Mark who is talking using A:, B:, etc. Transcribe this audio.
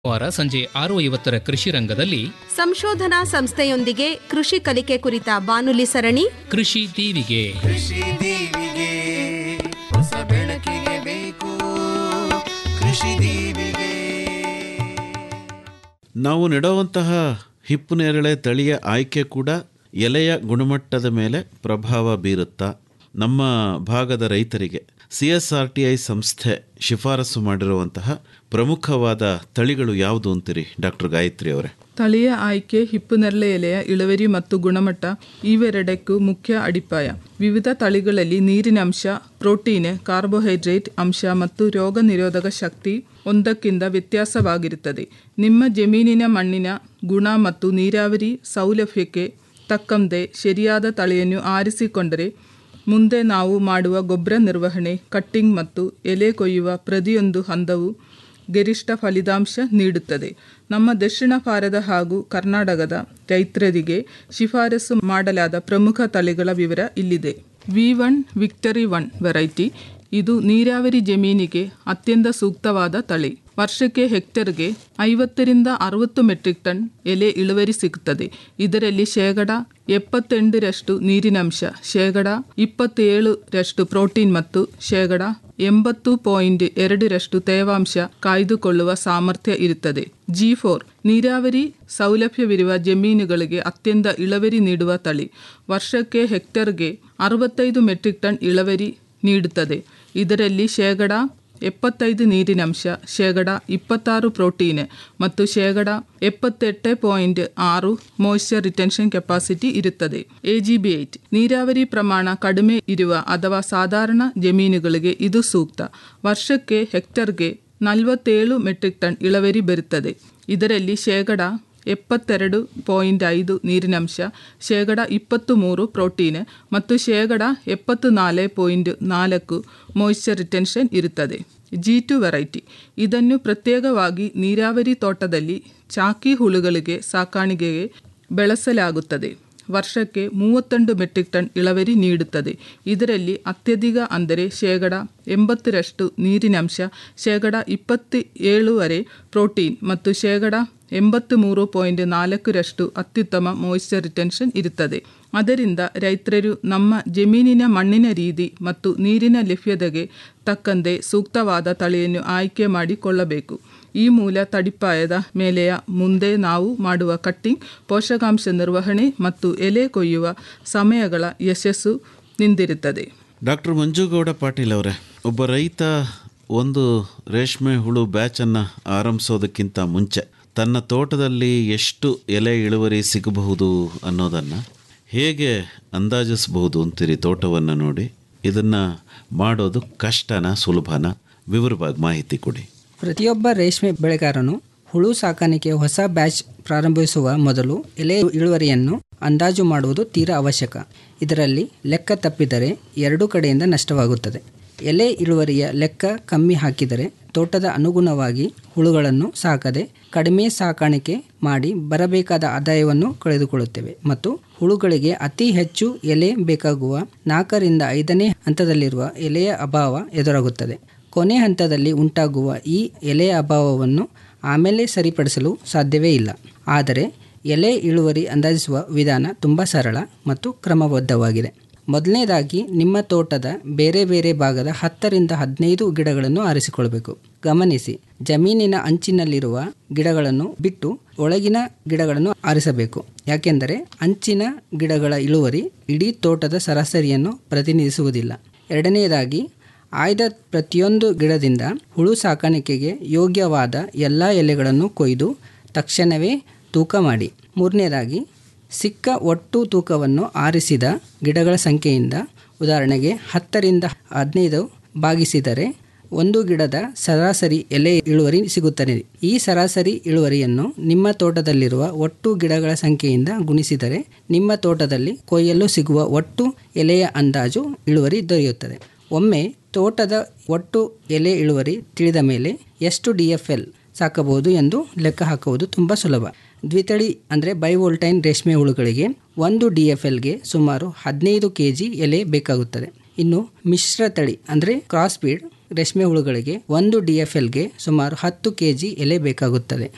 A: ವಾರ ಸಂಜೆ ಆರು ಐವತ್ತರ ಕೃಷಿ ರಂಗದಲ್ಲಿ
B: ಸಂಶೋಧನಾ ಸಂಸ್ಥೆಯೊಂದಿಗೆ ಕೃಷಿ ಕಲಿಕೆ ಕುರಿತ ಬಾನುಲಿ ಸರಣಿ
A: ಕೃಷಿ ದೀವಿಗೆ
C: ಕೃಷಿ ದೀವಿಗೆ ಹೊಸ ಬೆಳಕಿಗೆ ಬೇಕು ಕೃಷಿ ದೀವಿಗೆ
D: ನಾವು ನೆಡುವಂತಹ ಹಿಪ್ಪು ನೇರಳೆ ತಳಿಯ ಆಯ್ಕೆ ಕೂಡ ಎಲೆಯ ಗುಣಮಟ್ಟದ ಮೇಲೆ ಪ್ರಭಾವ ಬೀರುತ್ತಾ ನಮ್ಮ ಭಾಗದ ರೈತರಿಗೆ C S R T I ಸಂಸ್ಥೆ ಶಿಫಾರಸು ಮಾಡಿರುವಂತಹ ಪ್ರಮುಖವಾದ ತಳಿಗಳು ಯಾವುದು ಅಂತೀರಿ ಡಾಕ್ಟರ್ ಗಾಯತ್ರಿ ಅವರೇ
E: ತಳಿಯ ಆಯ್ಕೆ ಹಿಪ್ಪುನೆರಳೆ ಎಲೆಯ ಇಳುವರಿ ಮತ್ತು ಗುಣಮಟ್ಟ ಇವೆರಡಕ್ಕೂ ಮುಖ್ಯ ಅಡಿಪಾಯ ವಿವಿಧ ತಳಿಗಳಲ್ಲಿ ನೀರಿನ ಅಂಶ ಪ್ರೋಟೀನ್ ಕಾರ್ಬೋಹೈಡ್ರೇಟ್ ಅಂಶ ಮತ್ತು ರೋಗ ನಿರೋಧಕ ಶಕ್ತಿ ಒಂದಕ್ಕಿಂತ ವ್ಯತ್ಯಾಸವಾಗಿರುತ್ತದೆ ನಿಮ್ಮ ಜಮೀನಿನ ಮಣ್ಣಿನ ಗುಣ ಮತ್ತು ನೀರಾವರಿ ಸೌಲಭ್ಯಕ್ಕೆ ತಕ್ಕಂತೆ ಸರಿಯಾದ ತಳಿಯನ್ನು ಆರಿಸಿಕೊಂಡರೆ ಮುಂದೆ ನಾವು ಮಾಡುವ ಗೊಬ್ಬರ ನಿರ್ವಹಣೆ ಕಟ್ಟಿಂಗ್ ಮತ್ತು ಎಲೆ ಕೊಯ್ಯುವ ಪ್ರತಿಯೊಂದು ಹಂತವು ಗರಿಷ್ಠ ಫಲಿತಾಂಶ ನೀಡುತ್ತದೆ ನಮ್ಮ ದಕ್ಷಿಣ ಭಾರತ ಹಾಗೂ ಕರ್ನಾಟಕದ ರೈತರಿಗೆ ಶಿಫಾರಸು ಮಾಡಲಾದ ಪ್ರಮುಖ ತಳಿಗಳ ವಿವರ ಇಲ್ಲಿದೆ V one victory one variety ಇದು ನೀರಾವರಿ ಜಮೀನಿಗೆ ಅತ್ಯಂತ ಸೂಕ್ತವಾದ ತಳಿ ವರ್ಷಕ್ಕೆ ಹೆಕ್ಟರ್ಗೆ ಐವತ್ತರಿಂದ ಅರವತ್ತು ಮೆಟ್ರಿಕ್ ಟನ್ ಎಲೆ ಇಳುವರಿ ಸಿಗುತ್ತದೆ ಇದರಲ್ಲಿ ಶೇಕಡ ಎಪ್ಪತ್ತೆಂಟರಷ್ಟು ನೀರಿನಂಶ ಶೇಕಡ ಇಪ್ಪತ್ತೇಳರಷ್ಟು ಪ್ರೋಟೀನ್ ಮತ್ತು ಶೇಕಡ ಎಂಬತ್ತು ಪಾಯಿಂಟ್ ಎರಡರಷ್ಟು ತೇವಾಂಶ ಕಾಯ್ದುಕೊಳ್ಳುವ ಸಾಮರ್ಥ್ಯ ಇರುತ್ತದೆ ಜಿ ಫೋರ್ ನೀರಾವರಿ ಸೌಲಭ್ಯವಿರುವ ಜಮೀನುಗಳಿಗೆ ಅತ್ಯಂತ ಇಳುವರಿ ನೀಡುವ ತಳಿ ವರ್ಷಕ್ಕೆ ಹೆಕ್ಟರ್ಗೆ ಅರವತ್ತೈದು ಮೆಟ್ರಿಕ್ ಟನ್ ಇಳುವರಿ ನೀಡುತ್ತದೆ ಇದರಲ್ಲಿ ಶೇಕಡ ಎಪ್ಪತ್ತೈದು ನೀರಿನಂಶ ಶೇಕಡ ಇಪ್ಪತ್ತಾರು ಪ್ರೋಟೀನ್ ಮತ್ತು ಶೇಕಡ ಎಪ್ಪತ್ತೆಂಟು ಪಾಯಿಂಟ್ ಆರು ಮಾಯಿಶ್ಚರ್ ರಿಟೆನ್ಷನ್ ಕೆಪಾಸಿಟಿ ಇರುತ್ತದೆ ಎ ಜಿ ಬಿ ಏಟ್ ನೀರಾವರಿ ಪ್ರಮಾಣ ಕಡಿಮೆ ಇರುವ ಅಥವಾ ಸಾಧಾರಣ ಜಮೀನುಗಳಿಗೆ ಇದು ಸೂಕ್ತ ವರ್ಷಕ್ಕೆ ಹೆಕ್ಟರ್ಗೆ ನಲವತ್ತೇಳು ಮೆಟ್ರಿಕ್ ಟನ್ ಇಳುವರಿ ಬರುತ್ತದೆ ಇದರಲ್ಲಿ ಶೇಕಡ ಎಪ್ಪತ್ತೆರಡು ಪಾಯಿಂಟ್ ಐದು ನೀರಿನಂಶ ಶೇಕಡ ಇಪ್ಪತ್ತು ಮೂರು ಪ್ರೋಟೀನ್ ಮತ್ತು ಶೇಕಡ ಎಪ್ಪತ್ತು ನಾಲ್ಕು ಪಾಯಿಂಟ್ ನಾಲ್ಕು ಮಾಯಿಶ್ಚರ್ ರಿಟೆನ್ಷನ್ ಇರುತ್ತದೆ ಜಿ ಟು ವೆರೈಟಿ ಇದನ್ನು ಪ್ರತ್ಯೇಕವಾಗಿ ನೀರಾವರಿ ತೋಟದಲ್ಲಿ ಚಾಕಿ ಹುಳುಗಳಿಗೆ ಸಾಕಾಣಿಕೆಗೆ ಬೆಳೆಸಲಾಗುತ್ತದೆ ವರ್ಷಕ್ಕೆ ಮೂವತ್ತೊಂದು ಮೆಟ್ರಿಕ್ ಟನ್ ಇಳುವರಿ ನೀಡುತ್ತದೆ ಇದರಲ್ಲಿ ಅತ್ಯಧಿಕ ಅಂದರೆ ಶೇಕಡ ಎಂಬತ್ತರಷ್ಟು ನೀರಿನಂಶ ಶೇಕಡ ಇಪ್ಪತ್ತು ಏಳುವರೆ ಪ್ರೋಟೀನ್ ಮತ್ತು ಶೇಕಡ ಎಂಬತ್ತು ಮೂರು ಪಾಯಿಂಟ್ ನಾಲ್ಕರಷ್ಟು ಅತ್ಯುತ್ತಮ ಮಾಯಿಶ್ಚರ್ ರಿಟೆನ್ಷನ್ ಇರುತ್ತದೆ ಅದರಿಂದ ರೈತರು ನಮ್ಮ ಜಮೀನಿನ ಮಣ್ಣಿನ ರೀತಿ ಮತ್ತು ನೀರಿನ ಲಭ್ಯತೆಗೆ ತಕ್ಕಂತೆ ಸೂಕ್ತವಾದ ತಳಿಯನ್ನು ಆಯ್ಕೆ ಮಾಡಿಕೊಳ್ಳಬೇಕು ಈ ಮೂಲ ತಡಿಪಾಯದ ಮೇಲೆಯ ಮುಂದೆ ನಾವು ಮಾಡುವ ಕಟ್ಟಿಂಗ್ ಪೋಷಕಾಂಶ ನಿರ್ವಹಣೆ ಮತ್ತು ಎಲೆ ಕೊಯ್ಯುವ ಸಮಯಗಳ ಯಶಸ್ಸು ನಿಂದಿರುತ್ತದೆ
D: ಡಾಕ್ಟರ್ ಮಂಜುಗೌಡ ಪಾಟೀಲ್ ಅವರೇ ಒಬ್ಬ ರೈತ ಒಂದು ರೇಷ್ಮೆ ಹುಳು ಬ್ಯಾಚನ್ನು ಆರಂಭಿಸೋದಕ್ಕಿಂತ ಮುಂಚೆ ತನ್ನ ತೋಟದಲ್ಲಿ ಎಷ್ಟು ಎಲೆ ಇಳುವರಿ ಸಿಗಬಹುದು ಅನ್ನೋದನ್ನು ಹೇಗೆ ಅಂದಾಜಿಸಬಹುದು ಅಂತೀರಿ ತೋಟವನ್ನು ನೋಡಿ ಇದನ್ನು ಮಾಡೋದು ಕಷ್ಟನ ಸುಲಭನ ವಿವರವಾಗಿ ಮಾಹಿತಿ ಕೊಡಿ
F: ಪ್ರತಿಯೊಬ್ಬ ರೇಷ್ಮೆ ಬೆಳೆಗಾರನು ಹುಳು ಸಾಕಾಣಿಕೆ ಹೊಸ ಬ್ಯಾಚ್ ಪ್ರಾರಂಭಿಸುವ ಮೊದಲು ಎಲೆ ಇಳುವರಿಯನ್ನು ಅಂದಾಜು ಮಾಡುವುದು ತೀರಾ ಅವಶ್ಯಕ ಇದರಲ್ಲಿ ಲೆಕ್ಕ ತಪ್ಪಿದರೆ ಎರಡೂ ಕಡೆಯಿಂದ ನಷ್ಟವಾಗುತ್ತದೆ ಎಲೆ ಇಳುವರಿಯ ಲೆಕ್ಕ ಕಮ್ಮಿ ಹಾಕಿದರೆ ತೋಟದ ಅನುಗುಣವಾಗಿ ಹುಳುಗಳನ್ನು ಸಾಕದೆ ಕಡಿಮೆ ಸಾಕಾಣಿಕೆ ಮಾಡಿ ಬರಬೇಕಾದ ಆದಾಯವನ್ನು ಕಳೆದುಕೊಳ್ಳುತ್ತೇವೆ ಮತ್ತು ಹುಳುಗಳಿಗೆ ಅತಿ ಹೆಚ್ಚು ಎಲೆ ಬೇಕಾಗುವ ನಾಲ್ಕರಿಂದ ಐದನೇ ಹಂತದಲ್ಲಿರುವ ಎಲೆಯ ಅಭಾವ ಎದುರಾಗುತ್ತದೆ ಕೊನೆ ಹಂತದಲ್ಲಿ ಉಂಟಾಗುವ ಈ ಎಲೆಯ ಅಭಾವವನ್ನು ಆಮೇಲೆ ಸರಿಪಡಿಸಲು ಸಾಧ್ಯವೇ ಇಲ್ಲ ಆದರೆ ಎಲೆ ಇಳುವರಿ ಅಂದಾಜಿಸುವ ವಿಧಾನ ತುಂಬ ಸರಳ ಮತ್ತು ಕ್ರಮಬದ್ಧವಾಗಿದೆ ಮೊದಲನೇದಾಗಿ ನಿಮ್ಮ ತೋಟದ ಬೇರೆ ಬೇರೆ ಭಾಗದ ಹತ್ತರಿಂದ ಹದಿನೈದು ಗಿಡಗಳನ್ನು ಆರಿಸಿಕೊಳ್ಬೇಕು ಗಮನಿಸಿ ಜಮೀನಿನ ಅಂಚಿನಲ್ಲಿರುವ ಗಿಡಗಳನ್ನು ಬಿಟ್ಟು ಒಳಗಿನ ಗಿಡಗಳನ್ನು ಆರಿಸಬೇಕು ಯಾಕೆಂದರೆ ಅಂಚಿನ ಗಿಡಗಳ ಇಳುವರಿ ಇಡೀ ತೋಟದ ಸರಾಸರಿಯನ್ನು ಪ್ರತಿನಿಧಿಸುವುದಿಲ್ಲ ಎರಡನೆಯದಾಗಿ ಆಯ್ದ ಪ್ರತಿಯೊಂದು ಗಿಡದಿಂದ ಹುಳು ಸಾಕಾಣಿಕೆಗೆ ಯೋಗ್ಯವಾದ ಎಲ್ಲ ಎಲೆಗಳನ್ನು ಕೊಯ್ದು ತಕ್ಷಣವೇ ತೂಕ ಮಾಡಿ ಮೂರನೇದಾಗಿ ಸಿಕ್ಕ ಒಟ್ಟು ತೂಕವನ್ನು ಆರಿಸಿದ ಗಿಡಗಳ ಸಂಖ್ಯೆಯಿಂದ ಉದಾಹರಣೆಗೆ ಹತ್ತರಿಂದ ಹದಿನೈದು ಭಾಗಿಸಿದರೆ ಒಂದು ಗಿಡದ ಸರಾಸರಿ ಎಲೆ ಇಳುವರಿ ಸಿಗುತ್ತದೆ ಈ ಸರಾಸರಿ ಇಳುವರಿಯನ್ನು ನಿಮ್ಮ ತೋಟದಲ್ಲಿರುವ ಒಟ್ಟು ಗಿಡಗಳ ಸಂಖ್ಯೆಯಿಂದ ಗುಣಿಸಿದರೆ ನಿಮ್ಮ ತೋಟದಲ್ಲಿ ಕೊಯ್ಯಲು ಸಿಗುವ ಒಟ್ಟು ಎಲೆಯ ಅಂದಾಜು ಇಳುವರಿ ದೊರೆಯುತ್ತದೆ ಒಮ್ಮೆ ತೋಟದ ಒಟ್ಟು ಎಲೆ ಇಳುವರಿ ತಿಳಿದ ಮೇಲೆ ಎಷ್ಟು ಡಿ ಎಫ್ ಎಲ್ ಸಾಕಬಹುದು ಎಂದು ಲೆಕ್ಕ ಹಾಕುವುದು ತುಂಬ ಸುಲಭ ದ್ವಿತಳಿ ಅಂದರೆ ಬೈವೋಲ್ಟೈನ್ ರೇಷ್ಮೆ ಹುಳುಗಳಿಗೆ ಒಂದು ಡಿ ಎಫ್ ಎಲ್ಗೆ ಸುಮಾರು ಹದಿನೈದು ಕೆ ಜಿ ಎಲೆ ಬೇಕಾಗುತ್ತದೆ ಇನ್ನು ಮಿಶ್ರ ತಳಿ ಅಂದರೆ ಕ್ರಾಸ್ ಬೀಡ್ ರೇಷ್ಮೆ ಹುಳುಗಳಿಗೆ ಒಂದು ಡಿ ಎಫ್ ಎಲ್ಗೆ ಸುಮಾರು ಹತ್ತು ಕೆ ಜಿ ಎಲೆ ಬೇಕಾಗುತ್ತದೆ